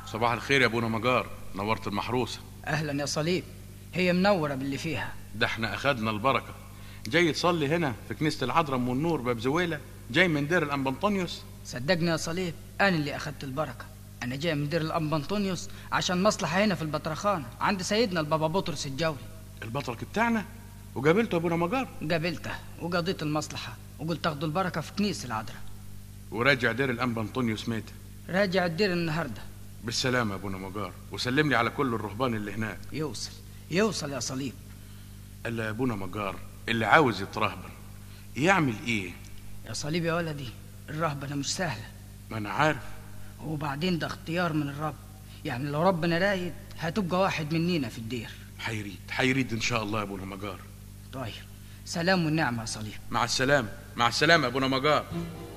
صباح الخير يا ابونا مجار نورت المحروسه اهلا يا صليب هي منوره باللي فيها ده احنا اخدنا البركه جاي تصلي هنا في كنيسه العذراء ام النور باب زويله جاي من دير الانبا انطونيوس صدقني يا صليب انا اللي اخدت البركه انا جاي من دير الانبا انطونيوس عشان مصلحه هنا في البطرخانه عند سيدنا البابا بطرس الجولي البطرك بتاعنا وقابلته ابونا مجار قابلته وقضيت المصلحه وقلت تاخدوا البركه في كنيسه العذراء وراجع دير الانبا انطونيوس ميت راجع الدير النهارده بالسلامه يا ابونا مجار وسلم لي على كل الرهبان اللي هناك يوصل يوصل يا صليب قال يا ابونا مجار اللي عاوز يترهبن يعمل ايه يا صليب يا ولدي الرهبنه مش سهله ما انا عارف وبعدين ده اختيار من الرب يعني لو ربنا رايد هتبقى واحد منينا في الدير حيريد حيريد ان شاء الله يا ابونا مجار طيب سلام والنعمه يا صليب مع السلامه مع السلامه يا ابونا مجار